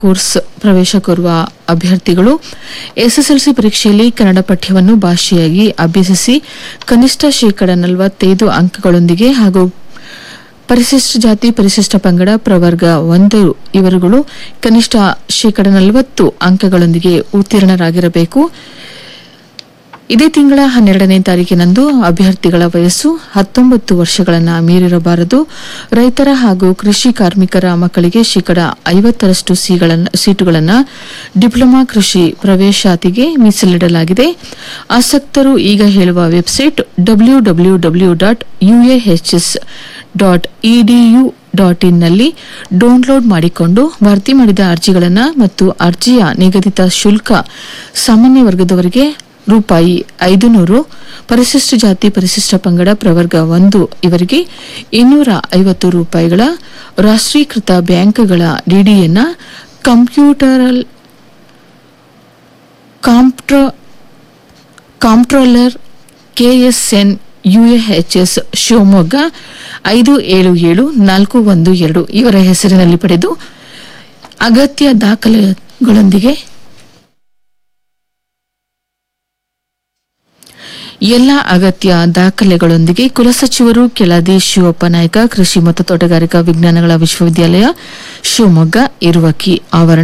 course ಪ್ರವೇಶ ಕೋರುವ ಅಭ್ಯರ್ಥಿಗಳು ಎಸ್ಎಸ್ಎಲ್ಸಿ ಪರೀಕ್ಷೆಯಲ್ಲಿ ಕನ್ನಡ ಪಠ್ಯವನ್ನು ಭಾಷೆಯಾಗಿ ಅಭ್ಯಸಿಸಿ ಕನಿಷ್ಠ ಶೇಕಡ ನಲವತ್ತೈದು ಅಂಕಗಳೊಂದಿಗೆ ಹಾಗೂ ಪರಿಶಿಷ್ಟ ಜಾತಿ ಪರಿಶಿಷ್ಟ ಪಂಗಡ ಪ್ರವರ್ಗ ಒಂದು ಇವರುಗಳು ಕನಿಷ್ಠ ಶೇಕಡ ನಲವತ್ತು ಅಂಕಗಳೊಂದಿಗೆ ಉತ್ತೀರ್ಣರಾಗಿರಬೇಕು ಇದೇ ತಿಂಗಳ ಹನ್ನೆರಡನೇ ತಾರೀಕಿನಂದು ಅಭ್ಯರ್ಥಿಗಳ ವಯಸ್ಸು ಹತ್ತೊಂಬತ್ತು ವರ್ಷಗಳನ್ನು ಮೀರಿರಬಾರದು ರೈತರ ಹಾಗೂ ಕೃಷಿ ಕಾರ್ಮಿಕರ ಮಕ್ಕಳಿಗೆ ಶೇಕಡ ಐವತ್ತರಷ್ಟು ಸೀಟುಗಳನ್ನು ಡಿಪ್ಲೊಮಾ ಕೃಷಿ ಪ್ರವೇಶಾತಿಗೆ ಮೀಸಲಿಡಲಾಗಿದೆ ಆಸಕ್ತರು ಈಗ ಹೇಳುವ website W W W dot UAHS dot EDU dot ಇನ್ನಲ್ಲಿ ಡೌನ್ಲೋಡ್ ಮಾಡಿಕೊಂಡು ಭರ್ತಿ ಮಾಡಿದ ಅರ್ಜಿಗಳನ್ನು ಮತ್ತು ಅರ್ಜಿಯ ನಿಗದಿತ ಶುಲ್ಕ ಸಾಮಾನ್ಯ ವರ್ಗದವರಿಗೆ ರೂಪಾಯಿ ಐದು ನೂರು ಪರಿಶಿಷ್ಟ ಜಾತಿ ಪರಿಶಿಷ್ಟ ಪಂಗಡ ಪ್ರವರ್ಗ ಒಂದು ಇವರಿಗೆ ಇನ್ನೂರ ಐವತ್ತು ರೂಪಾಯಿಗಳ ರಾಷ್ಟ್ರೀಕೃತ ಬ್ಯಾಂಕ್ಗಳ ಡಿಡಿಯನ್ನ ಕಂಪ್ಯೂಟರಲ್ ಕಾಂಪ್ಟ್ರ ಕಾಂಪ್ಟ್ರೋಲರ್ ಕೆಎಸ್ಎನ್ ಯುಎಎಚ್ಎಸ್ ಶಿವಮೊಗ್ಗ ಐದು ಏಳು ಏಳು ನಾಲ್ಕು ಒಂದು ಎರಡು ಇವರ ಹೆಸರಿನಲ್ಲಿ ಪಡೆದು ಅಗತ್ಯ ದಾಖಲೆಗಳೊಂದಿಗೆ ಎಲ್ಲ ಅಗತ್ಯ ದಾಖಲೆಗಳೊಂದಿಗೆ ಕುಲಸಚಿವರು ಕೆಳದಿ ಶಿವಪ್ಪ ನಾಯಕ ಕೃಷಿ ಮತ್ತು ತೋಟಗಾರಿಕಾ ವಿಜ್ಞಾನಗಳ ವಿಶ್ವವಿದ್ಯಾಲಯ ಶಿವಮೊಗ್ಗ ಇರುವಕ್ಕಿ ಆವರಣ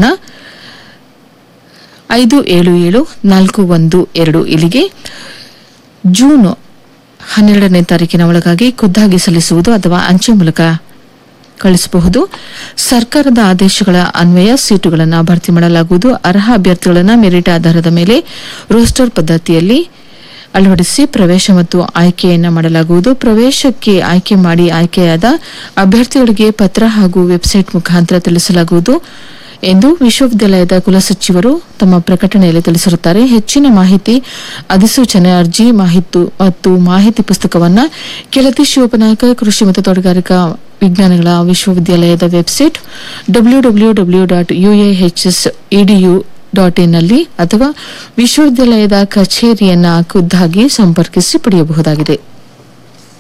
ಐದು ಏಳು ಏಳು ನಾಲ್ಕು ಒಂದು ಎರಡು ಇಲ್ಲಿಗೆ ಜೂನ್ ಹನ್ನೆರಡನೇ ತಾರೀಕಿನ ಒಳಗಾಗಿ ಖುದ್ದಾಗಿ ಸಲ್ಲಿಸುವುದು ಅಥವಾ ಅಂಚೆ ಮೂಲಕ ಕಳಿಸಬಹುದು ಸರ್ಕಾರದ ಆದೇಶಗಳ ಅನ್ವಯ ಸೀಟುಗಳನ್ನು ಭರ್ತಿ ಮಾಡಲಾಗುವುದು ಅರ್ಹ ಅಭ್ಯರ್ಥಿಗಳನ್ನು ಮೆರಿಟ್ ಆಧಾರದ ಮೇಲೆ ರೋಸ್ಟರ್ ಪದ್ಧತಿಯಲ್ಲಿ ಅಳವಡಿಸಿ ಪ್ರವೇಶ ಮತ್ತು ಆಯ್ಕೆಯನ್ನ ಮಾಡಲಾಗುವುದು ಪ್ರವೇಶಕ್ಕೆ ಆಯ್ಕೆ ಮಾಡಿ ಆಯ್ಕೆಯಾದ ಅಭ್ಯರ್ಥಿಗಳಿಗೆ ಪತ್ರ ಹಾಗೂ ವೆಬ್ಸೈಟ್ ಮುಖಾಂತರ ತಿಳಿಸಲಾಗುವುದು ಎಂದು ವಿಶ್ವವಿದ್ಯಾಲಯದ ಕುಲಸಚಿವರು ತಮ್ಮ ಪ್ರಕಟಣೆಯಲ್ಲಿ ತಿಳಿಸಿರುತ್ತಾರೆ ಹೆಚ್ಚಿನ ಮಾಹಿತಿ ಅಧಿಸೂಚನೆ ಅರ್ಜಿ ಮಾಹಿತಿ ಮತ್ತು ಮಾಹಿತಿ ಪುಸ್ತಕವನ್ನು ಕೆಳತಿ ಶಿವಪನಾಯಕ ಕೃಷಿ ಮತ್ತು ತೋಟಗಾರಿಕಾ ವಿಜ್ಞಾನಗಳ ವಿಶ್ವವಿದ್ಯಾಲಯದ website W W W dot UAHS EDU dot ಇನ್ನಲ್ಲಿ ಅಥವಾ ವಿಶ್ವವಿದ್ಯಾಲಯದ ಕಚೇರಿಯನ್ನ ಖುದ್ದಾಗಿ ಸಂಪರ್ಕಿಸಿ ಪಡೆಯಬಹುದಾಗಿದೆ